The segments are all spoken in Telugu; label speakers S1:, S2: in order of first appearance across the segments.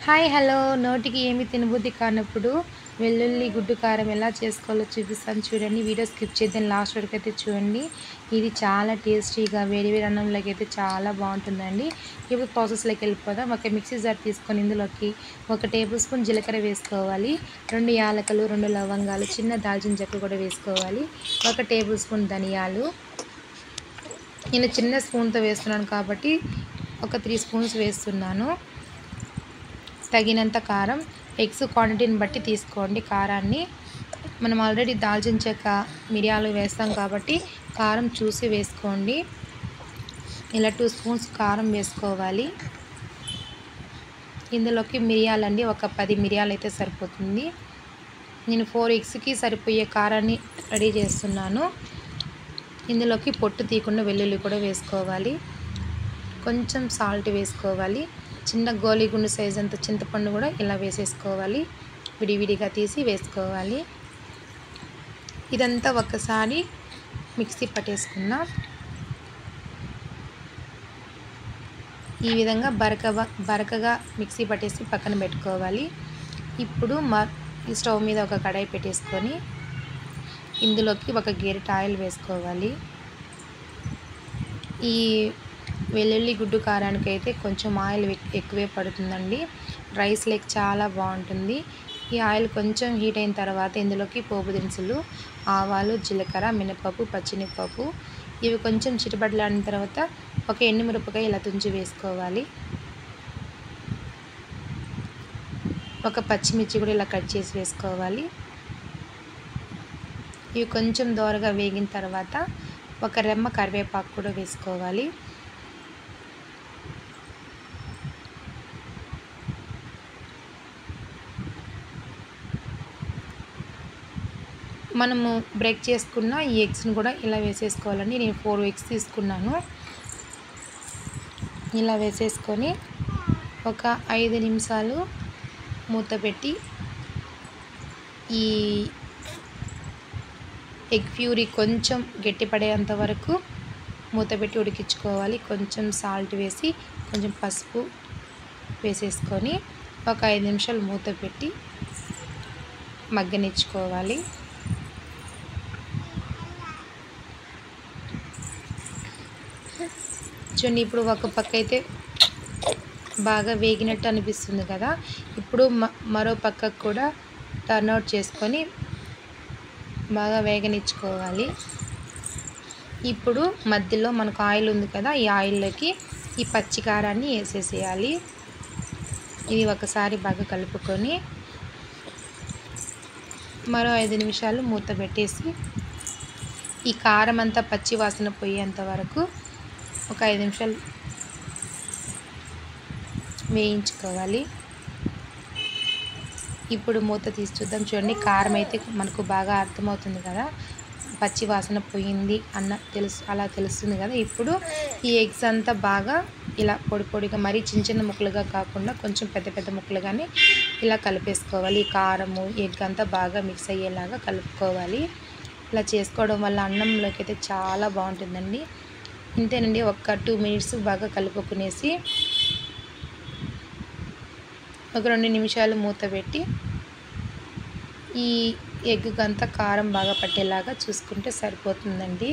S1: హాయ్ హలో నోటికి ఏమి తినబుద్ధి కానప్పుడు వెల్లుల్లి గుడ్డు కారం ఎలా చేసుకోవాలో చూపిస్తాను చూడండి వీడియో స్కిప్ చేద్దాం లాస్ట్ వరకు అయితే చూడండి ఇది చాలా టేస్టీగా వేడి వేడి అన్నంలోకి అయితే చాలా బాగుంటుందండి ఇప్పుడు ప్రాసెస్లోకి వెళ్ళిపోదాం ఒక మిక్సీ జార్ తీసుకొని ఇందులోకి ఒక టేబుల్ స్పూన్ జీలకర్ర వేసుకోవాలి రెండు యాలకలు రెండు లవంగాలు చిన్న దాల్చిన చెక్క కూడా వేసుకోవాలి ఒక టేబుల్ స్పూన్ ధనియాలు నేను చిన్న స్పూన్తో వేస్తున్నాను కాబట్టి ఒక త్రీ స్పూన్స్ వేస్తున్నాను తగినంత కారం ఎగ్స్ క్వాంటిటీని బట్టి తీసుకోండి కారాన్ని మనం ఆల్రెడీ దాల్చిన చెక్క మిరియాలు వేస్తాం కాబట్టి కారం చూసి వేసుకోండి ఇలా టూ స్పూన్స్ కారం వేసుకోవాలి ఇందులోకి మిరియాలండి ఒక పది మిరియాలు అయితే సరిపోతుంది నేను ఫోర్ ఎగ్స్కి సరిపోయే కారాన్ని రెడీ చేస్తున్నాను ఇందులోకి పొట్టు తీయకుండా వెల్లుల్లి కూడా వేసుకోవాలి కొంచెం సాల్ట్ వేసుకోవాలి చిన్న గోలిగుండు సైజ్ అంత చింతపండు కూడా ఇలా వేసేసుకోవాలి విడివిడిగా తీసి వేసుకోవాలి ఇదంతా ఒక్కసారి మిక్సీ పట్టేసుకుందాం ఈ విధంగా బరక బరకగా మిక్సీ పట్టేసి పక్కన పెట్టుకోవాలి ఇప్పుడు మ ఈ స్టవ్ మీద ఒక కడాయి పెట్టేసుకొని ఇందులోకి ఒక గేరెట్ ఆయిల్ వేసుకోవాలి ఈ వెల్లుల్లి గుడ్డు కారానికి అయితే కొంచెం ఆయిల్ ఎక్కువే పడుతుందండి రైస్ లెక్ చాలా బాగుంటుంది ఈ ఆయిల్ కొంచెం హీట్ అయిన తర్వాత ఇందులోకి పోపు దినుసులు ఆవాలు జీలకర్ర మినపప్పు పచ్చిమిరపప్పు ఇవి కొంచెం చిటపట్లాడిన తర్వాత ఒక ఎండుమిరపకాయ ఇలా తుంచి వేసుకోవాలి ఒక పచ్చిమిర్చి కూడా ఇలా కట్ చేసి వేసుకోవాలి ఇవి కొంచెం దోరగా వేగిన తర్వాత ఒక రెమ్మ కరివేపాకు కూడా వేసుకోవాలి మనము బ్రేక్ చేసుకున్న ఈ ఎగ్స్ని కూడా ఇలా వేసేసుకోవాలండి నేను ఫోర్ ఎగ్స్ తీసుకున్నాను ఇలా వేసేసుకొని ఒక ఐదు నిమిషాలు మూత పెట్టి ఈ ఎగ్ ఫ్యూరీ కొంచెం గట్టిపడేంత వరకు మూత పెట్టి ఉడికించుకోవాలి కొంచెం సాల్ట్ వేసి కొంచెం పసుపు వేసేసుకొని ఒక ఐదు నిమిషాలు మూత పెట్టి మగ్గనిచ్చుకోవాలి చూడండి ఇప్పుడు ఒక పక్క అయితే బాగా వేగినట్టు అనిపిస్తుంది కదా ఇప్పుడు మరో పక్కకు కూడా టర్న్ అవుట్ చేసుకొని బాగా వేగనిచ్చుకోవాలి ఇప్పుడు మధ్యలో మనకు ఆయిల్ ఉంది కదా ఈ ఆయిల్లోకి ఈ పచ్చి కారాన్ని వేసేసేయాలి ఇది ఒకసారి బాగా కలుపుకొని మరో ఐదు నిమిషాలు మూత పెట్టేసి ఈ కారం అంతా పచ్చి వాసన పోయేంత వరకు ఒక ఐదు నిమిషాలు వేయించుకోవాలి ఇప్పుడు మూత తీసి చూద్దాం చూడండి కారం అయితే మనకు బాగా అర్థమవుతుంది కదా పచ్చి వాసన పోయింది అన్న తెలుసు అలా తెలుస్తుంది కదా ఇప్పుడు ఈ ఎగ్స్ అంతా బాగా ఇలా పొడి పొడిగా మరీ చిన్న చిన్న ముక్కలుగా కాకుండా కొంచెం పెద్ద పెద్ద ముక్కలుగానే ఇలా కలిపేసుకోవాలి ఈ కారము ఎగ్ అంతా బాగా మిక్స్ అయ్యేలాగా కలుపుకోవాలి ఇలా చేసుకోవడం వల్ల అన్నంలోకి అయితే చాలా బాగుంటుందండి ఇంతేనండి ఒక టూ మినిట్స్ బాగా కలుపుకునేసి ఒక రెండు నిమిషాలు మూత పెట్టి ఈ ఎగ్గుకి అంతా కారం బాగా పట్టేలాగా చూసుకుంటే సరిపోతుందండి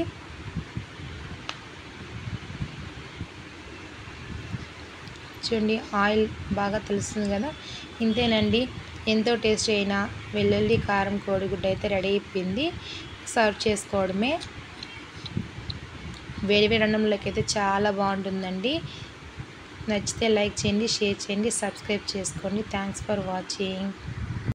S1: చూడండి ఆయిల్ బాగా తెలుస్తుంది కదా ఇంతేనండి ఎంతో టేస్ట్ అయినా వెల్లుల్లి కారం కోడిగుడ్డ అయితే రెడీ అయిపోయింది సర్వ్ చేసుకోవడమే వేడి వేడి అన్నంలోకి అయితే చాలా బాగుంటుందండి నచ్చితే లైక్ చేయండి షేర్ చేయండి సబ్స్క్రైబ్ చేసుకోండి థ్యాంక్స్ ఫర్ వాచింగ్